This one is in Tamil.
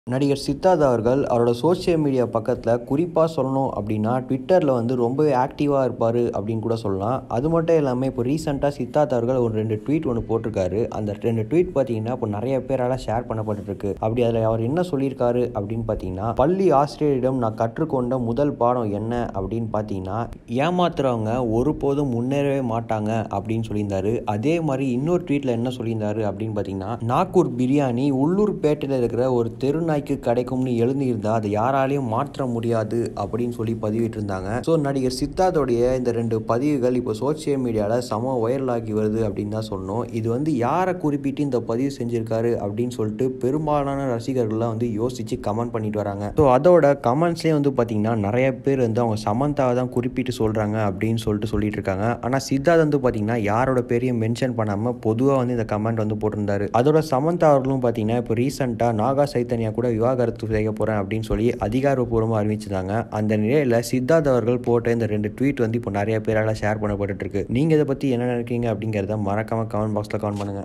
நடிகர் சித்தார்த் அவர்கள் அவரோட சோஷியல் மீடியா பக்கத்தில் குறிப்பாக சொல்லணும் அப்படின்னா ட்விட்டரில் வந்து ரொம்பவே ஆக்டிவாக இருப்பார் அப்படின்னு கூட சொல்லலாம் அது மட்டும் இல்லாமல் இப்போ ரீசெண்டாக சித்தார்த் அவர்கள் ஒரு ரெண்டு ட்வீட் ஒன்று போட்டிருக்காரு அந்த ரெண்டு ட்வீட் பார்த்தீங்கன்னா இப்போ நிறைய பேரால் ஷேர் பண்ணப்பட்டுருக்கு அப்படி அதில் அவர் என்ன சொல்லியிருக்காரு அப்படின்னு பார்த்தீங்கன்னா பள்ளி ஆசிரியரிடம் நான் கற்றுக்கொண்ட முதல் பாடம் என்ன அப்படின்னு பார்த்தீங்கன்னா ஏமாத்துறவங்க ஒருபோதும் முன்னேறவே மாட்டாங்க அப்படின்னு சொல்லியிருந்தாரு அதே மாதிரி இன்னொரு ட்வீட்டில் என்ன சொல்லியிருந்தாரு அப்படின்னு பார்த்தீங்கன்னா நாக்கூர் பிரியாணி உள்ளூர் பேட்டையில் இருக்கிற ஒரு தெரு நாய்க்கு கிடைக்கும்னு எழுந்திருந்தா அதை யாராலையும் மாற்ற முடியாது அப்படின்னு சொல்லி பதிவிட்டிருந்தாங்க ஸோ நடிகர் சித்தார்த்தோடைய இந்த ரெண்டு பதிவுகள் இப்போ சோசியல் மீடியாவில் சம வைரல் ஆகி வருது அப்படின்னு தான் சொன்னோம் இது வந்து யாரை குறிப்பிட்டு இந்த பதிவு செஞ்சிருக்காரு அப்படின்னு சொல்லிட்டு பெரும்பாலான ரசிகர்கள்லாம் வந்து யோசிச்சு கமெண்ட் பண்ணிட்டு வராங்க ஸோ அதோட கமெண்ட்ஸ்லேயே வந்து பார்த்தீங்கன்னா நிறைய பேர் வந்து அவங்க சமந்தாவை தான் குறிப்பிட்டு சொல்கிறாங்க அப்படின்னு சொல்லிட்டு சொல்லிட்டு இருக்காங்க ஆனால் சித்தார்த் வந்து பார்த்தீங்கன்னா யாரோட பேரையும் மென்ஷன் பண்ணாமல் பொதுவாக வந்து இந்த கமெண்ட் வந்து போட்டிருந்தாரு அதோட சமந்தா அவர்களும் பார்த்தீங்கன்னா இப்போ ரீசெண்டாக நாகா சைத்தன்யா கூட விவாகரத்து செய்ய போகிறேன் அப்படின்னு சொல்லி அதிகாரப்பூர்வமாக அறிவிச்சிருந்தாங்க அந்த நிலையில் சித்தார்த் அவர்கள் போட்ட இந்த ரெண்டு ட்வீட் வந்து இப்போ நிறைய பேரால் ஷேர் பண்ணப்பட்டு இருக்கு நீங்கள் இதை பற்றி என்ன நினைக்கிறீங்க அப்படிங்கிறத மறக்காம கமெண்ட் பாக்ஸில் கமெண்ட் பண்ணுங்கள்